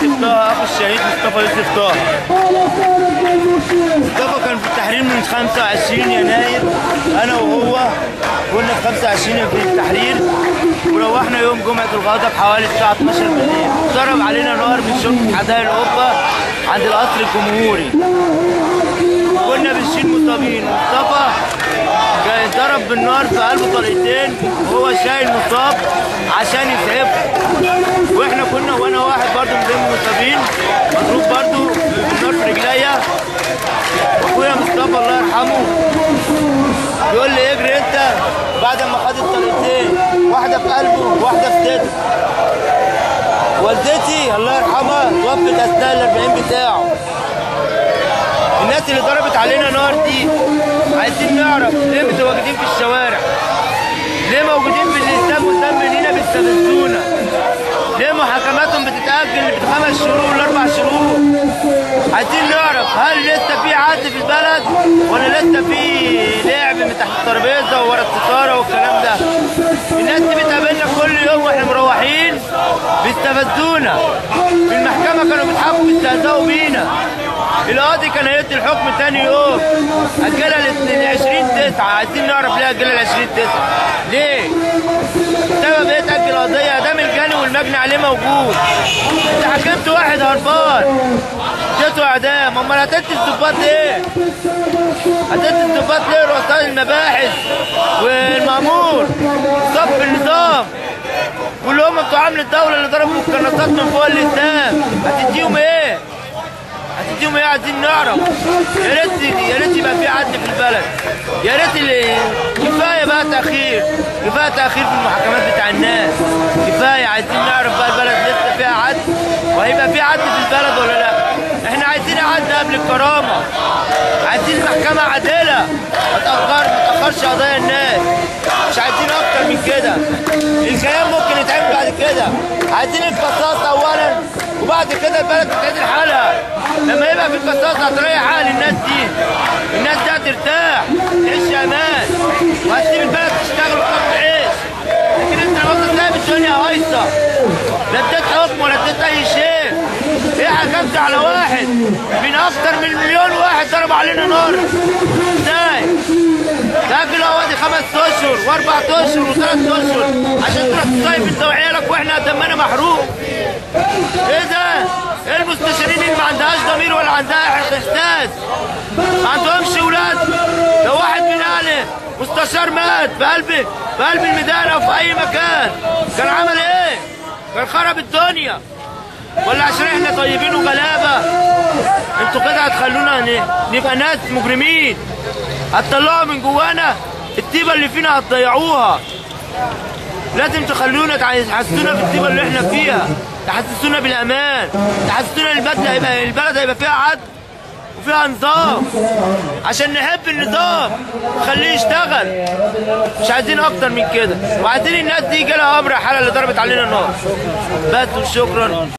يوسف طه اخو الشهيد مصطفى يوسف طه مصطفى كان في التحرير من 25 يناير انا وهو كنا في 25 في التحرير وروحنا يوم جمعة الغضب حوالي الساعة 12 بالليل ضرب علينا نار من شرطة حدائق القبة عند القصر الجمهوري كنا بنشيل مصابين مصطفى كان ضرب بالنار في قلبه طلقتين وهو شايل مصاب عشان يسعفه واحنا كنا وانا واحد برضه من ضمن المصابين مضروب برضه بالنار في رجليا واخويا مصطفى الله يرحمه يقول لي اجري انت بعد ما خد الطلقتين واحده في قلبه وواحده في صدره والدتي الله يرحمها توفت اثناء الاربعين بتاعه الناس اللي ضربت علينا نار دي عايزين نعرف ليه متواجدين في الشوارع ليه موجودين في الاستاد قدام مننا بيستفزونا ليه محاكماتهم بتتأجل بخمس شهور لأربع شهور عايزين نعرف هل لسه في عدل في البلد ولا لسه في لعب من تحت الترابيزه وورا الستاره والكلام ده الناس دي بتقابلنا كل يوم واحنا مروحين بيستفزونا في المحكمه كانوا بيضحكوا بيستهزئوا بينا القاضي كان هيدي الحكم تاني يوم اجلها ل 20 9 عايزين نعرف ليه اجلها ل 20 9 ليه؟ سبب ايه تاجل القضيه ده من الجاني والمجني عليه موجود انت حكمت واحد هربان اديته اعدام امال هتدي الضباط ليه؟ هتدي الضباط ليه رؤساء المباحث والمامور صف النظام واللي هم بتوع عمل الدوله اللي ضربوا القناصات من فوق الاسلام هتديهم ايه؟ هتديهم ايه عايزين نعرف يا ريت يا ريت يبقى في عدل في البلد يا ريت اللي- كفايه بقى تاخير كفايه تاخير في المحاكمات بتاع الناس كفايه عايزين نعرف بقى البلد لسه فيها عدل وهيبقى في عدل في البلد ولا لا احنا عايزين عدل قبل الكرامه عايزين محكمه عادله ما تاخر ما تاخرش قضايا الناس مش عايزين اكتر من كده الكلام ممكن يتعمل بعد كده عايزين القصاص اولا وبعد كده البلد تتعدل حالها لما يبقى في القصاص هتريح حال الناس دي الناس دي هترتاح تعيش امان وهتسيب البلد تشتغل وتاخد عيش لكن انت لما تلاقي الدنيا هايصه لا اديت حكم ولا اديت اي شيء ايه حكمت على واحد من اكتر من مليون واحد ضرب علينا نار ازاي؟ تاكل اهوادي خمس اشهر واربع اشهر وثلاث اشهر عشان تروح تصيف انت وعيالك واحنا دمنا محروق ايه ده؟ ايه المستشارين اللي ما عندهاش ضمير ولا عندها احساس؟ ما عندهمش ولاد لو واحد من اهل مستشار مات في قلب في قلب الميدان او في اي مكان كان عمل ايه؟ كان خرب الدنيا ولا عشان احنا طيبين وغلابه انتوا كده هتخلونا ن- نبقى ناس مجرمين هتطلعوا من جوانا الطيبه اللي فينا هتضيعوها لازم تخلونا تع- تحسسونا بالطيبه اللي احنا فيها تحسسونا بالامان تحسسونا ان البلد هيبقى البلد هيبقى فيها عدل وفيها نظام عشان نحب النظام نخليه يشتغل مش عايزين اكتر من كده وعايزين الناس دي يجي لها امر حاله اللي ضربت علينا النار بس وشكرا